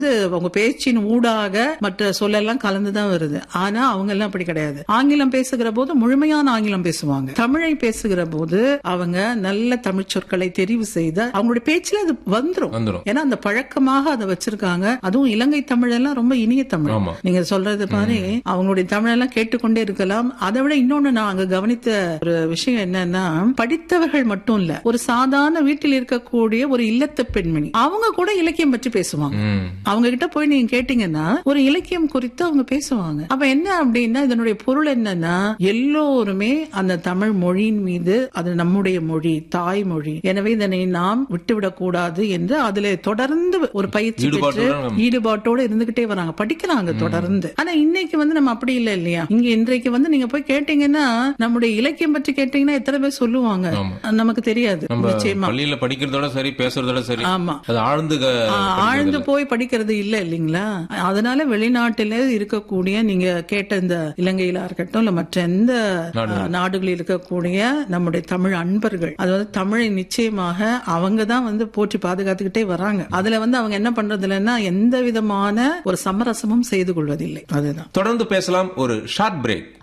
இது உங்க பேச்சின் ஊடாக மற்ற சொல்லெல்லாம் கலந்துதான் வருது ஆனா அவங்க எல்லாம் அப்படி கிடையாது ஆங்கிலம் பேசுகிற போது முழுமையான ஆங்கிலம் பேசுவாங்க தமிழை பேசுகிற போது அவங்க நல்ல தமிழ் சொற்களை தெரிவு செய்த அவங்களுடைய பேச்சுல அது வந்துரும் வந்துரும் ஏன்னா அந்த பழக்கமாக அதை வச்சிருக்காங்க அதுவும் இலங்கை தமிழ் எல்லாம் ரொம்ப இனிய தமிழ் ஆமா. நீங்க சொல்றது மாதிரி அவங்களுடைய தமிழெல்லாம் கேட்டுக்கொண்டே இருக்கலாம் அதை விட இன்னொன்னு நான் அங்க கவனித்த ஒரு விஷயம் என்னன்னா படித்தவர்கள் மட்டும் இல்ல ஒரு சாதாரண வீட்டில் இருக்கக்கூடிய ஒரு இல்லத்து பெண்மணி அவங்க கூட இலக்கியம் பற்றி பேசுவாங்க ம். அவங்க கிட்ட போய் நீங்க கேட்டீங்கன்னா ஒரு இலக்கியம் குறித்து அவங்க பேசுவாங்க அப்ப என்ன அப்படின்னா இதனுடைய பொருள் என்னன்னா எல்லோருமே அந்த தமிழ் மொழியின் மீது அது நம்முடைய மொழி தாய்மொழி எனவே இதனை நாம் விட்டுவிடக் கூடாது என்று அதுல தொடர்ந்து ஒரு பயிற்சி பெற்று ஈடுபாட்டோட ஈடுபாட்டோட இருந்துகிட்டே வராங்க படிக்கிறாங்க தொடர்ந்து ஆனா இன்னைக்கு வந்து நம்ம அப்படி இல்ல இல்லையா இங்க இன்றைக்கு வந்து நீங்க போய் கேட்டீங்கன்னா நம்முடைய இலக்கியம் பற்றி கேட்டீங்கன்னா எத்தனை பேர் சொல்லுவாங்க ஆமா. நமக்கு தெரியாது நம்ம நிச்சயமா பள்ளியில படிக்கிறதோட சரி பேசுறதோட சரி ஆமா அது ஆழ்ந்து க- ஆ, ஆழ்ந்து போய் படிக்கிறது இல்ல இல்லைங்களா அதனால வெளிநாட்டில இருக்கக்கூடிய நீங்க கேட்ட இந்த இலங்கையில இருக்கட்டும் இல்ல மற்ற எந்த ஆ, நாடுகளில் இருக்கக்கூடிய நம்முடைய தமிழ் அன்பர்கள் அது வந்து தமிழை நிச்சயமாக அவங்க தான் வந்து போற்றி பாதுகாத்துக்கிட்டே வராங்க அதுல வந்து அவங்க என்ன பண்றது இல்லைன்னா எந்த விதமான ஒரு சமரசமும் செய்து கொள்வதில்லை அதுதான் தொடர்ந்து பேசலாம் ஒரு ஷார்ட் பிரேக்